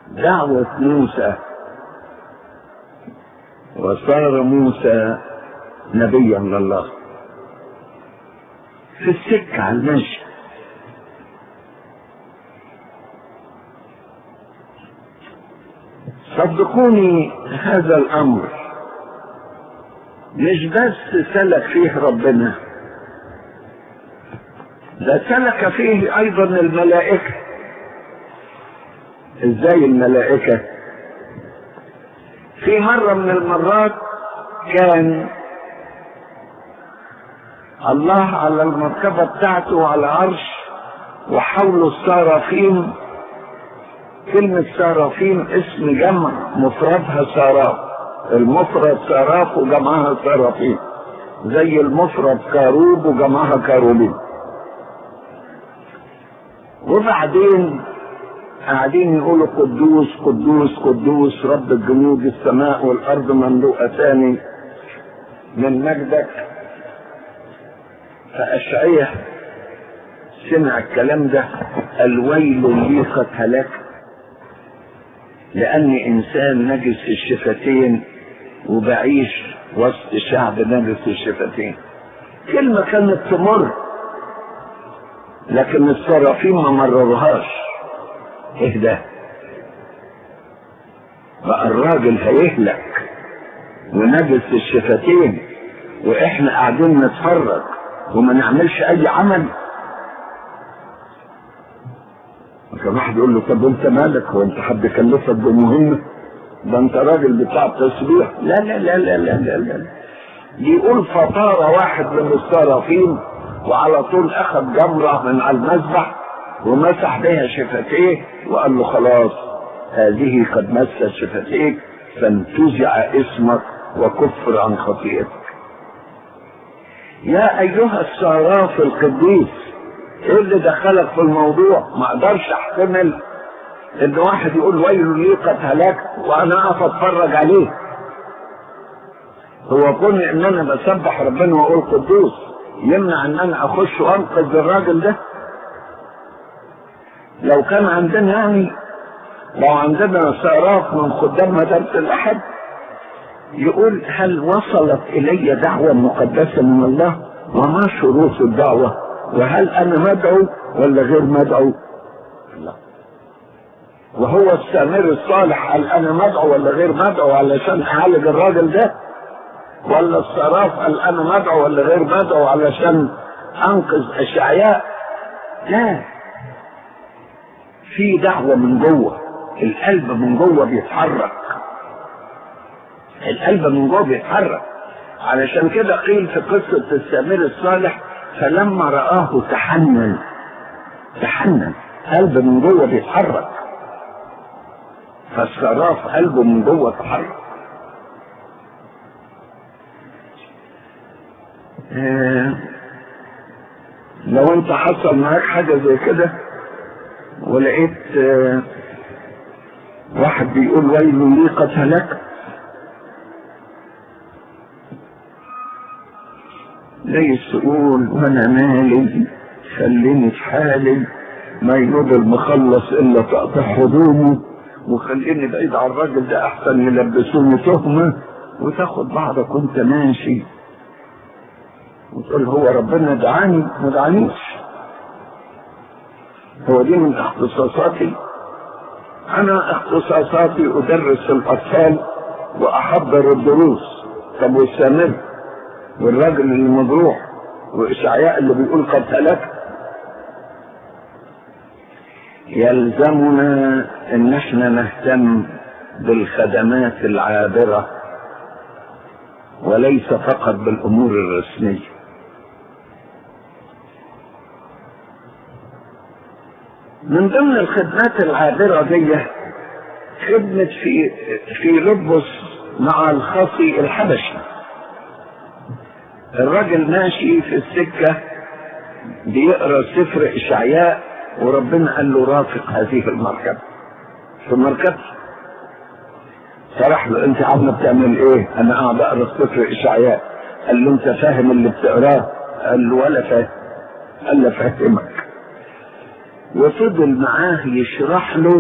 دعوة موسى وصار موسى نبيا لله في السكة على المشي صدقوني هذا الأمر مش بس سلك فيه ربنا ده سلك فيه أيضا الملائكة ازاي الملائكة في مرة من المرات كان الله على المركبة بتاعته وعلى العرش وحوله السرافين كلمة سرافين اسم جمع مفردها سراف المفرد سراف وجمعها سرافين زي المفرد كاروب وجمعها كاروبين وبعدين قاعدين يقولوا قدوس قدوس قدوس رب الجنود السماء والارض مملوءتان من مجدك فاشعيه سمع الكلام ده الويل لي قد هلك لاني انسان نجس الشفتين وبعيش وسط شعب نجس الشفتين كلمه كانت تمر لكن الصرافين ما مررهاش ايه ده بقى الراجل هيهلك ونجس الشفتين واحنا قاعدين نتفرج وما نعملش اي عمل كان واحد يقول له طب انت مالك هو انت حد كلفك بمهمه ده انت راجل بتاع تسبيح لا لا لا لا لا لا, لا. يقول فطار واحد من الصرافين وعلى طول اخذ جمره من على المذبح ومسح بها شفتيه وقال له خلاص هذه قد مست شفتيك فانتزع اسمك وكفر عن خطيئتك يا ايها الصراف القديس ايه اللي دخلك في الموضوع ما اقدرش احتمل ان واحد يقول ويل لي قد هلكت وانا اقف اتفرج عليه هو كون ان انا بسبح ربنا واقول قدوس يمنع ان انا اخش وانقذ الراجل ده لو كان عندنا يعني لو عندنا صراف من خدام مدرسة الأحد يقول هل وصلت إلي دعوة مقدسة من الله وما شروط الدعوة وهل أنا مدعو ولا غير مدعو لا وهو السامر الصالح قال أنا مدعو ولا غير مدعو علشان أعالج الراجل ده ولا الصراف قال أنا مدعو ولا غير مدعو علشان أنقذ أشعياء لا في دعوة من جوه القلب من جوه بيتحرك القلب من جوه بيتحرك علشان كده قيل في قصة السامر الصالح فلما رآه تحنن تحنن قلب من جوه بيتحرك فالصراف قلبه من جوه تحرك آه لو انت حصل معاك حاجة زي كده ولقيت آه واحد بيقول ويل لي قد هلكت ليس تقول وانا مالي خليني في حالي ما ينوب المخلص الا تقطع هدومه وخليني بعيد عن الراجل ده احسن يلبسوني تهمه وتاخد بعضك وانت ماشي وتقول هو ربنا دعاني ما دعانيش هو دي من اختصاصاتي انا اختصاصاتي ادرس الاطفال واحضر الدروس طب والسامر والراجل اللي مجروح واشعياء اللي بيقول قد هلكت يلزمنا ان احنا نهتم بالخدمات العابره وليس فقط بالامور الرسميه من ضمن الخدمات العابرة دي خدمة في في لبس مع الخصي الحبشي الراجل ماشي في السكة بيقرا سفر إشعياء وربنا قال له رافق هذه المركبة في مركبته صرح له انت عم بتعمل ايه انا قاعد اقرا سفر اشعياء قال له انت فاهم اللي بتقراه قال له ولا فاهم قال له فاهمك وفضل معاه يشرح له